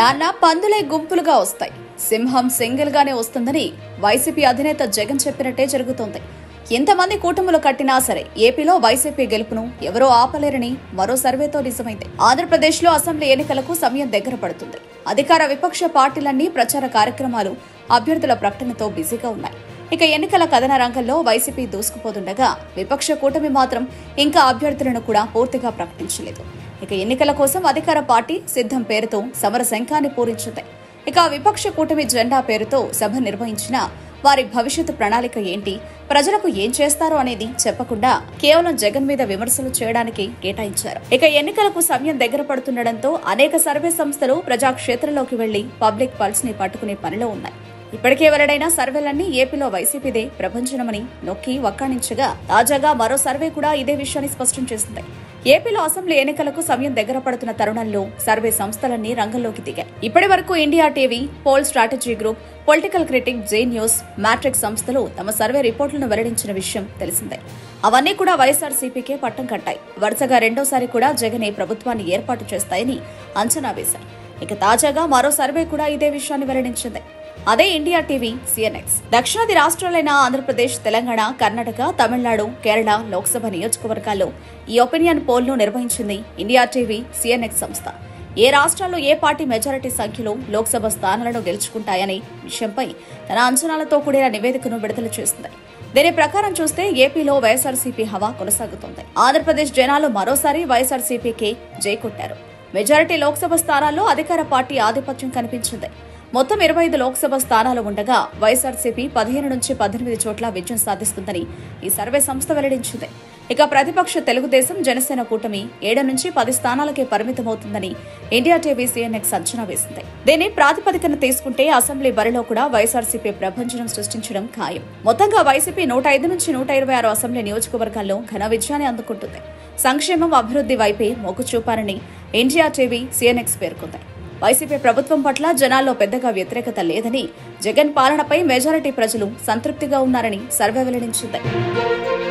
నాన్న పందులే గుంపులుగా వస్తాయి సింహం సింగిల్ గానే వస్తుందని వైసీపీ అధినేత జగన్ చెప్పినట్టే జరుగుతోంది ఎంతమంది కూటములు కట్టినా సరే ఏపీలో వైసీపీ గెలుపును ఎవరో ఆపలేరని మరో సర్వేతో నిజమైంది ఆంధ్రప్రదేశ్లో అసెంబ్లీ ఎన్నికలకు సమయం దగ్గర పడుతుంది అధికార విపక్ష పార్టీలన్నీ ప్రచార కార్యక్రమాలు అభ్యర్థుల ప్రకటనతో బిజీగా ఉన్నాయి ఇక ఎన్నికల కథన రంగంలో వైసీపీ దూసుకుపోతుండగా విపక్ష కూటమి మాత్రం ఇంకా అభ్యర్థులను కూడా పూర్తిగా ప్రకటించలేదు ఇక ఎన్నికల కోసం అధికార పార్టీ సిద్ధం పేరుతో సమర శంఖాన్ని పూరించింది ఇక విపక్ష కూటమి జెండా పేరుతో సభ నిర్వహించిన వారి భవిష్యత్తు ప్రణాళిక ఏంటి ప్రజలకు ఏం చేస్తారో అనేది చెప్పకుండా కేవలం జగన్ మీద విమర్శలు చేయడానికి కేటాయించారు ఇక ఎన్నికలకు సమయం దగ్గర పడుతుండటంతో అనేక సర్వే సంస్థలు ప్రజాక్షేత్రంలోకి వెళ్లి పబ్లిక్ పల్స్ ని పట్టుకునే పనిలో ఉన్నాయి ఇప్పటికే వెల్లడైన సర్వేలన్నీ ఏపీలో వైసీపీదే ప్రభంజనమని నొక్కి వక్కాణించగా తాజాగా మరో సర్వే కూడా ఇదే విషయాన్ని స్పష్టం చేసింది ఏపీలో అసెంబ్లీ ఎన్నికలకు సమయం దగ్గర పడుతున్న తరుణంలో సర్వే సంస్థలన్నీ రంగంలోకి దిగాయి ఇప్పటి వరకు India TV poll strategy group political critic J news matrix సంస్థలు తమ సర్వే రిపోర్టులను వెల్లడించిన విషయం తెలిసిందే అవన్నీ కూడా వైఎస్ఆర్సీపీకే పట్టం కట్టాయి వరుసగా రెండోసారి కూడా జగనే ప్రభుత్వాన్ని ఏర్పాటు చేస్తాయని అంచనా వేశాయి ఇక తాజాగా మరో సర్వే కూడా ఇదే విషయాన్ని వెల్లడించింది అదే ఇండియా టీవీ సిఎన్ఎక్స్ దక్షిణాది రాష్ట్రాలైన ఆంధ్రప్రదేశ్ తెలంగాణ కర్ణాటక తమిళనాడు కేరళ లోక్సభ నియోజకవర్గాల్లో ఈ ఒపీనియన్ పోల్ను నిర్వహించింది ఇండియా టీవీ సిఎన్ఎక్స్ సంస్థ ఏ రాష్ట్రాల్లో ఏ పార్టీ మెజారిటీ సంఖ్యలో లోక్సభ స్థానాలను గెలుచుకుంటాయనే విషయంపై తన అంచనాలతో కూడిన నివేదికను విడుదల చేసింది దీని ప్రకారం చూస్తే ఏపీలో వైఎస్ఆర్సీపీ హవా కొనసాగుతోంది ఆంధ్రప్రదేశ్ జనాలు మరోసారి వైఎస్ఆర్సీపీకి జై కొట్టారు మెజారిటీ లోక్సభ స్థానాల్లో అధికార పార్టీ ఆధిపత్యం కనిపించింది మొత్తం ఇరవై ఐదు లోక్సభ స్థానాలు ఉండగా వైఎస్ఆర్సీపీ పదిహేను నుంచి పద్దెనిమిది చోట్ల విజయం సాధిస్తుందని ఈ సర్వే సంస్థ వెల్లడించింది ఇక ప్రతిపక్ష తెలుగుదేశం జనసేన కూటమి ఏడు నుంచి పది స్థానాలకే పరిమితమవుతుందని ఇండియా టీవీ సీఎన్ఎక్స్ అంచనా వేసింది దీన్ని ప్రాతిపదికన తీసుకుంటే అసెంబ్లీ బరిలో కూడా వైఎస్ఆర్సీపీ ప్రభంజనం సృష్టించడం ఖాయం మొత్తంగా వైసీపీ నూట ఐదు నుంచి నూట ఇరవై ఆరు అసెంబ్లీ నియోజకవర్గాల్లో ఘన విజయాన్ని అందుకుంటుంది సంక్షేమం అభివృద్ధి వైపే మొగ్గు చూపారని ఇండియా టీవీ సీఎన్ఎక్స్ పేర్కొంది వైసీపీ ప్రభుత్వం పట్ల జనాల్లో పెద్దగా వ్యతిరేకత లేదని జగన్ పాలనపై మెజారిటీ ప్రజలు సంతృప్తిగా ఉన్నారని సర్వే వెల్లడించింది